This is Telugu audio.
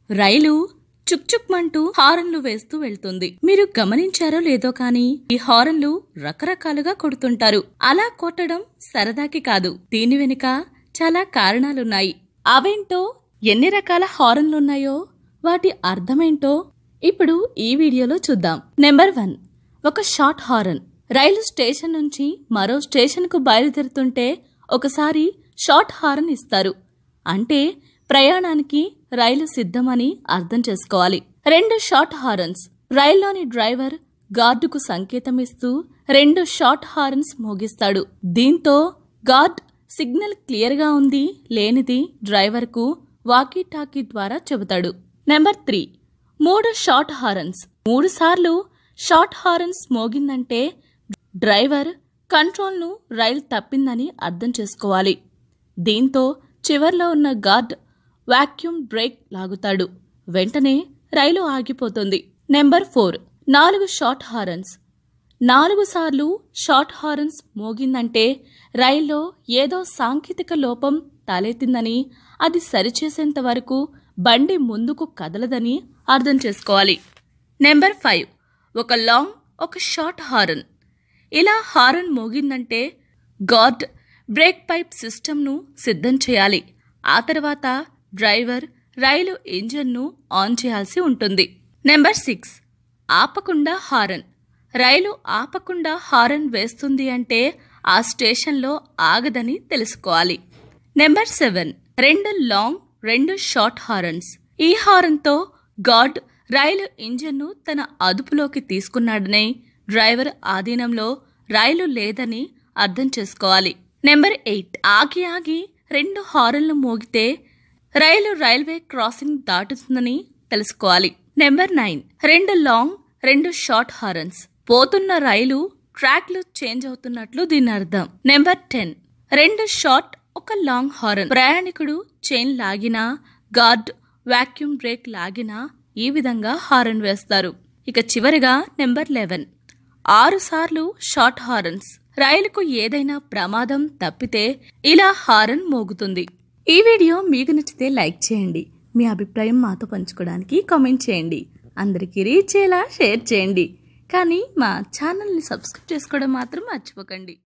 రైలు చుక్చుక్మంటూ హారన్లు వేస్తూ వెళ్తుంది మీరు గమనించారో లేదో కానీ ఈ హారన్లు రకరకాలుగా కొడుతుంటారు అలా కొట్టడం సరదాకి కాదు దీని వెనుక చాలా కారణాలున్నాయి అవేంటో ఎన్ని రకాల హారన్లున్నాయో వాటి అర్థమేంటో ఇప్పుడు ఈ వీడియోలో చూద్దాం నెంబర్ వన్ ఒక షార్ట్ హారన్ రైలు స్టేషన్ నుంచి మరో స్టేషన్కు బయలుదేరుతుంటే ఒకసారి షార్ట్ హారన్ ఇస్తారు అంటే ప్రయాణానికి రైలు సిద్ధమని అర్థం చేసుకోవాలి రెండు షార్ట్ హారన్స్ రైల్లోని డ్రైవర్ గార్డుకు సంకేతం ఇస్తూ రెండు షార్ట్ హారన్స్ మోగిస్తాడు దీంతో గార్డ్ సిగ్నల్ క్లియర్గా ఉంది లేనిది డ్రైవర్కు వాకీ టాకీ ద్వారా చెబుతాడు నెంబర్ త్రీ మూడు షార్ట్ హారన్స్ మూడు సార్లు షార్ట్ హారన్స్ మోగిందంటే డ్రైవర్ కంట్రోల్ను రైలు తప్పిందని అర్థం చేసుకోవాలి దీంతో చివర్లో ఉన్న గార్డ్ వాక్యూమ్ బ్రేక్ లాగుతాడు వెంటనే రైలు ఆగిపోతుంది నెంబర్ ఫోర్ నాలుగు షార్ట్ హారన్స్ నాలుగు సార్లు షార్ట్ హారన్స్ మోగిందంటే రైల్లో ఏదో సాంకేతిక లోపం తలెత్తిందని అది సరిచేసేంత వరకు బండి ముందుకు కదలదని అర్థం చేసుకోవాలి నెంబర్ ఫైవ్ ఒక లాంగ్ ఒక షార్ట్ హారన్ ఇలా హారన్ మోగిందంటే గార్డ్ బ్రేక్ పైప్ సిస్టమ్ను సిద్ధం చేయాలి ఆ తర్వాత డ్రైవర్ రైలు ఇంజన్ను ఆన్ చేయాల్సి ఉంటుంది నెంబర్ సిక్స్ ఆపకుండా హారన్ రైలు ఆపకుండా హారన్ వేస్తుంది అంటే ఆ స్టేషన్లో ఆగదని తెలుసుకోవాలి నెంబర్ సెవెన్ రెండు లాంగ్ రెండు షార్ట్ హారన్స్ ఈ హారన్తో గార్డ్ రైలు ఇంజన్ను తన అదుపులోకి తీసుకున్నాడని డ్రైవర్ ఆధీనంలో రైలు లేదని అర్థం చేసుకోవాలి నెంబర్ ఎయిట్ ఆగి ఆగి రెండు హారన్లు మోగితే రైలు రైల్వే క్రాసింగ్ దాటుతుందని తెలుసుకోవాలి నెంబర్ నైన్ రెండు లాంగ్ రెండు షార్ట్ హారన్స్ పోతున్న రైలు ట్రాక్లు చేంజ్ అవుతున్నట్లు దీని అర్థం నెంబర్ టెన్ రెండు షార్ట్ ఒక లాంగ్ హారన్ ప్రయాణికుడు చైన్ లాగినా గార్డ్ వాక్యూమ్ బ్రేక్ లాగినా ఈ విధంగా హారన్ వేస్తారు ఇక చివరిగా నెంబర్ లెవెన్ ఆరు సార్లు షార్ట్ హారన్స్ రైలుకు ఏదైనా ప్రమాదం తప్పితే ఇలా హారన్ మోగుతుంది ఈ వీడియో మీకు నచ్చితే లైక్ చేయండి మీ అభిప్రాయం మాతో పంచుకోవడానికి కామెంట్ చేయండి అందరికీ రీచ్ అయ్యేలా షేర్ చేయండి కానీ మా ఛానల్ని సబ్స్క్రైబ్ చేసుకోవడం మాత్రం మర్చిపోకండి